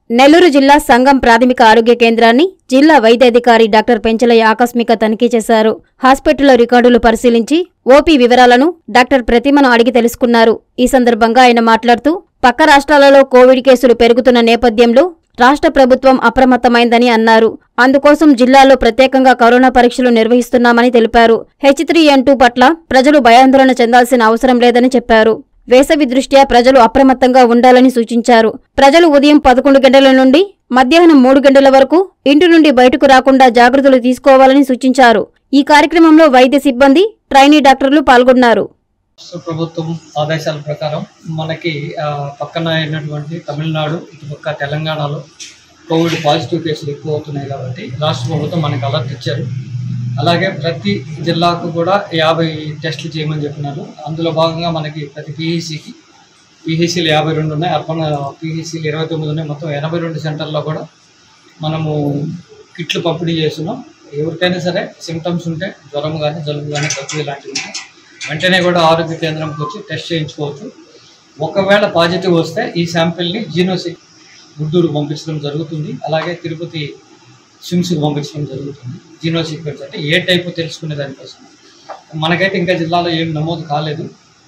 నెల్లూరు జిల్లా సంఘం ప్రాథమిక ఆరోగ్య కేంద్రాన్ని జిల్లా వైద్యాధికారి డాక్టర్ పెంచలయ్య ఆకస్మిక తనిఖీ చేశారు హాస్పిటల్లో రికార్డులు పరిశీలించి ఓపీ వివరాలను డాక్టర్ ప్రతిమను అడిగి తెలుసుకున్నారు ఈ సందర్భంగా ఆయన మాట్లాడుతూ పక్క రాష్ట్రాలలో కోవిడ్ కేసులు పెరుగుతున్న నేపథ్యంలో రాష్ట్ర ప్రభుత్వం అప్రమత్తమైందని అన్నారు అందుకోసం జిల్లాలో ప్రత్యేకంగా కరోనా పరీక్షలు నిర్వహిస్తున్నామని తెలిపారు హెచ్ త్రీ ఎన్ టూ పట్ల ప్రజలు భయాందోళన చెందాల్సిన అవసరం లేదని చెప్పారు వేసవి దృష్ట్యా ప్రజలు అప్రమత్తంగా ఉండాలని సూచించారు ప్రజలు ఉదయం పదకొండు గంటల నుండి మధ్యాహ్నం మూడు గంటల వరకు ఇంటి నుండి బయటకు రాకుండా జాగ్రత్తలు తీసుకోవాలని సూచించారు ఈ కార్యక్రమంలో వైద్య సిబ్బంది ట్రైనీ డాక్టర్లు పాల్గొన్నారు రాష్ట్ర ప్రభుత్వం ఆదేశాల ప్రకారం మనకి ఆ, పక్కన అయినటువంటి తమిళనాడు ఇటుపక్క తెలంగాణలో కోవిడ్ పాజిటివ్ కేసులు ఎక్కువ అవుతున్నాయి కాబట్టి రాష్ట్ర ప్రభుత్వం మనకి అలర్ట్ ఇచ్చారు అలాగే ప్రతి జిల్లాకు కూడా యాభై టెస్టులు చేయమని చెప్పినారు అందులో భాగంగా మనకి ప్రతి పిహెసికి పిహెసీలు యాభై రెండు ఉన్నాయి అర్బన్ పిహెసీలు ఇరవై తొమ్మిది ఉన్నాయి మొత్తం ఎనభై రెండు సెంటర్లో కూడా మనము కిట్లు పంపిణీ చేస్తున్నాం ఎవరికైనా సరే సిమ్టమ్స్ ఉంటే జ్వరం కానీ జలుబు కానీ దగ్గు ఇలాంటివి ఉంటే వెంటనే కూడా ఆరోగ్య కేంద్రంకి వచ్చి టెస్ట్ చేయించుకోవచ్చు ఒకవేళ పాజిటివ్ వస్తే ఈ శాంపిల్ని జీనోసి గుంటూరు పంపించడం జరుగుతుంది అలాగే తిరుపతి స్విమ్స్కి పంపించడం జరుగుతుంది జీనో సీక్వెన్స్ అంటే ఏ టైపు తెలుసుకునే దానికోసం మనకైతే ఇంకా జిల్లాలో ఏం నమోదు కాలేదు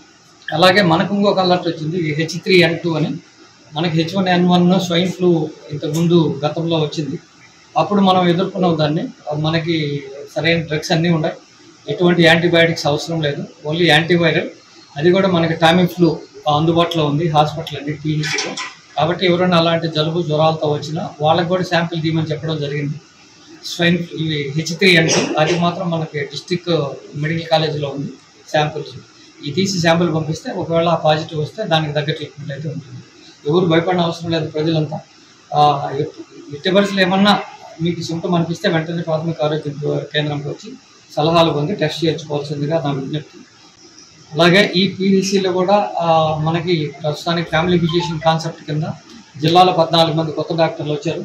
అలాగే మనకు ఇంకొక అలర్ట్ వచ్చింది హెచ్ త్రీ ఎన్ టూ అని మనకి H one N one swine flu ఇంతకుముందు గతంలో వచ్చింది అప్పుడు మనం ఎదుర్కొన్నాం దాన్ని మనకి సరైన డ్రగ్స్ అన్నీ ఉన్నాయి ఎటువంటి యాంటీబయాటిక్స్ అవసరం లేదు ఓన్లీ యాంటీవైరల్ అది కూడా మనకి టామీ ఫ్లూ అందుబాటులో ఉంది హాస్పిటల్ అన్ని పీహెచ్లో కాబట్టి ఎవరైనా అలాంటి జలుబు జ్వరాలతో వచ్చినా వాళ్ళకి కూడా శాంపిల్ తీయమని చెప్పడం జరిగింది స్వైన్ ఇవి హెచ్ త్రీ అంటే అది మాత్రం మనకి డిస్టిక్ మెడికల్ కాలేజీలో ఉంది శాంపిల్స్ ఈ తీసి శాంపిల్ పంపిస్తే ఒకవేళ పాజిటివ్ వస్తే దానికి తగ్గ ట్రీట్మెంట్ అయితే ఉంటుంది ఎవరు భయపడిన అవసరం లేదు ప్రజలంతా ఆ, ఎప్పు- ఎట్టి పరిస్థితులు ఏమన్నా మీకు సిమ్టమ్ అనిపిస్తే వెంటనే ప్రాథమిక ఆరోగ్య కేంద్రంకి వచ్చి సలహాలు పొంది టెస్ట్ చేయించుకోవాల్సిందిగా నా విజ్ఞప్తి అలాగే ఈ పీడీసీలో కూడా ఆ, మనకి ప్రస్తుతానికి ఫ్యామిలీ ఫిజిషియన్ కాన్సెప్ట్ కింద జిల్లాలో పద్నాలుగు మంది కొత్త డాక్టర్లు వచ్చారు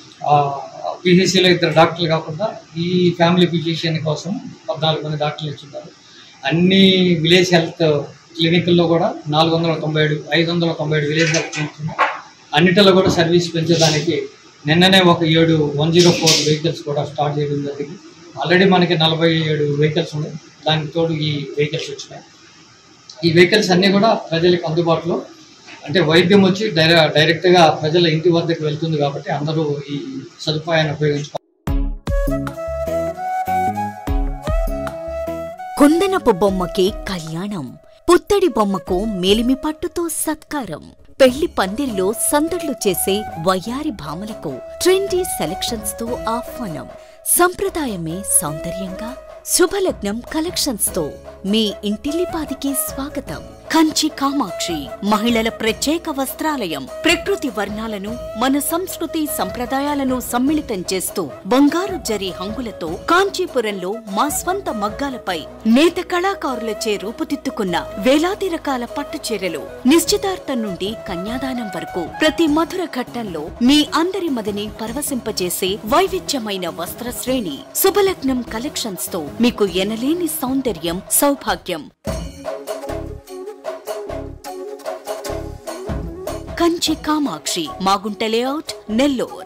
పీహెసీలో ఇద్దరు డాక్టర్లు కాకుండా ఈ ఫ్యామిలీ ఫిజిషియన్ కోసం పద్నాలుగు మంది డాక్టర్లు ఇచ్చున్నారు అన్ని విలేజ్ హెల్త్ క్లినిక్ల్లో కూడా నాలుగు వందల తొంభై ఏడు ఐదు వందల తొంభై ఏడు విలేజ్ హెల్త్ క్లినిక్స్ ఉన్నాయి అన్నిటిలో కూడా సర్వీస్ పెంచడానికి నిన్ననే ఒక ఏడు వన్ జీరో ఫోర్ వెహికల్స్ కూడా స్టార్ట్ చేయడం జరిగింది ఆల్రెడీ మనకి నలభై ఏడు వెహికల్స్ ఉన్నాయి దానికి తోడు ఈ వెహికల్స్ వచ్చినాయి ఈ వెహికల్స్ అన్నీ కూడా ప్రజలకు అందుబాటులో అంటే వైద్యం వచ్చి డైరె డైరెక్ట్గా ప్రజల ఇంటి వద్దకు వెళ్తుంది కాబట్టి అందరూ ఈ సదుపాయాన్ని ఉపయోగించుకోవాలి కుందనపు బొమ్మకి కళ్యాణం పుత్తడి బొమ్మకు మేలిమి పట్టుతో సత్కారం పెళ్లి పందిరిలో సందడ్లు చేసే వయ్యారి భామలకు ట్రెండీ సెలక్షన్స్ తో ఆహ్వానం సంప్రదాయమే సౌందర్యంగా శుభలగ్నం కలెక్షన్స్ తో మీ ఇంటిల్లిపాదికి స్వాగతం కంచి కామాక్షి మహిళల ప్రత్యేక వస్త్రాలయం ప్రకృతి వర్ణాలను మన సంస్కృతి సంప్రదాయాలను సమ్మిళితం చేస్తూ బంగారు జరి హంగులతో కాంచీపురంలో మా స్వంత మగ్గాలపై నేత కళాకారులచే రూపుదిద్దుకున్న వేలాది రకాల పట్టు చీరలు నిశ్చితార్థం నుండి కన్యాదానం వరకు ప్రతి మధుర ఘట్టంలో మీ అందరి మదిని పరవశింపజేసే వైవిధ్యమైన వస్త్ర శ్రేణి శుభలగ్నం కలెక్షన్స్ తో మీకు ఎనలేని సౌందర్యం సౌభాగ్యం కంచి కామాక్షి మాగుంట లేఅవుట్ నెల్లూర్